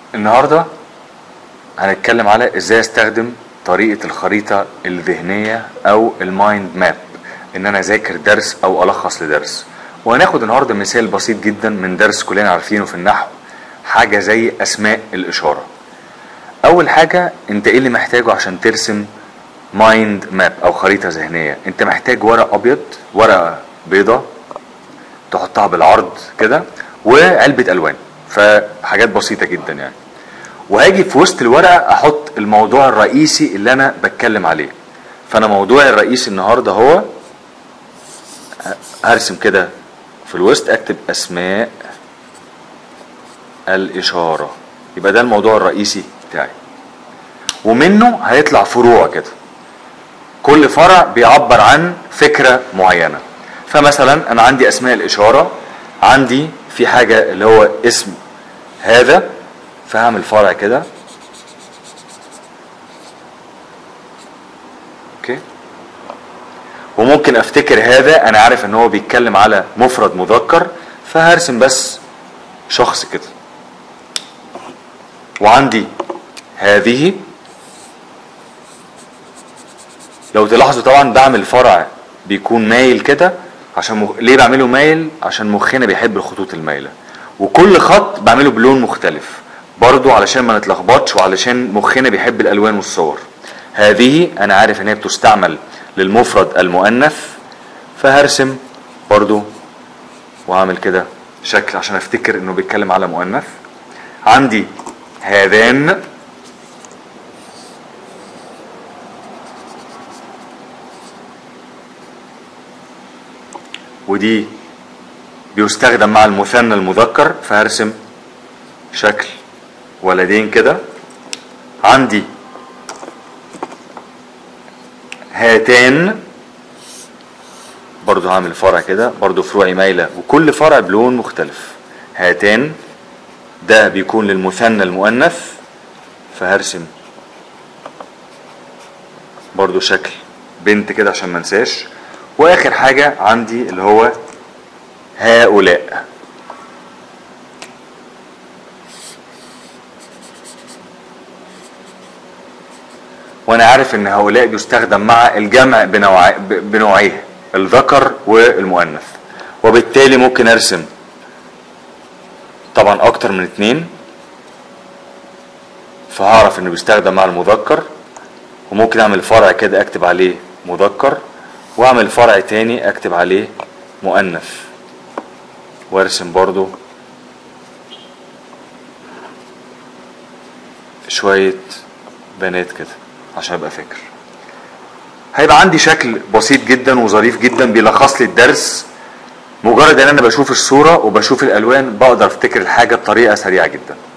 النهارده هنتكلم على ازاي استخدم طريقة الخريطة الذهنية او المايند ماب ان انا اذاكر درس او الخص لدرس وهناخد النهارده مثال بسيط جدا من درس كلنا عارفينه في النحو حاجة زي اسماء الاشارة اول حاجة انت ايه اللي محتاجه عشان ترسم مايند ماب او خريطة ذهنية انت محتاج ورق ابيض ورقة بيضة تحطها بالعرض كده وعلبة الوان فحاجات بسيطة جدا يعني وهاجي في وسط الورقة احط الموضوع الرئيسي اللي انا بتكلم عليه فانا موضوعي الرئيسي النهاردة هو هرسم كده في الوسط اكتب اسماء الاشارة يبقى ده الموضوع الرئيسي بتاعي ومنه هيطلع فروع كده كل فرع بيعبر عن فكرة معينة فمثلا انا عندي اسماء الاشارة عندي في حاجة اللي هو اسم هذا فهعمل فرع كده اوكي وممكن افتكر هذا انا عارف ان هو بيتكلم على مفرد مذكر فهرسم بس شخص كده وعندي هذه لو تلاحظوا طبعا بعمل فرع بيكون مايل كده عشان مخ... ليه بعمله مايل عشان مخنا بيحب الخطوط المايله وكل خط بعمله بلون مختلف برضو علشان ما نتلخبطش وعلشان مخنا بيحب الالوان والصور هذه انا عارف ان هي بتستعمل للمفرد المؤنث فهرسم برضو وهعمل كده شكل عشان افتكر انه بيتكلم على مؤنث عندي هذان ودي بيستخدم مع المثنى المذكر فهرسم شكل ولدين كده عندي هاتان برضو هعمل فرع كده برضو فروعي مايلة وكل فرع بلون مختلف هاتان ده بيكون للمثنى المؤنث فهرسم برضو شكل بنت كده عشان ما انساش واخر حاجة عندي اللي هو هؤلاء وانا عارف ان هؤلاء بيستخدم مع الجمع بنوع بنوعيه الذكر والمؤنث وبالتالي ممكن ارسم طبعا اكتر من اتنين فهعرف انه بيستخدم مع المذكر وممكن اعمل فرع كده اكتب عليه مذكر واعمل فرع تاني اكتب عليه مؤنث وارسم برضو شوية بنات كده عشان ابقى فاكر هيبقى عندي شكل بسيط جدا وظريف جدا بيلخص لي الدرس مجرد ان انا بشوف الصورة وبشوف الالوان بقدر افتكر الحاجة بطريقة سريعة جدا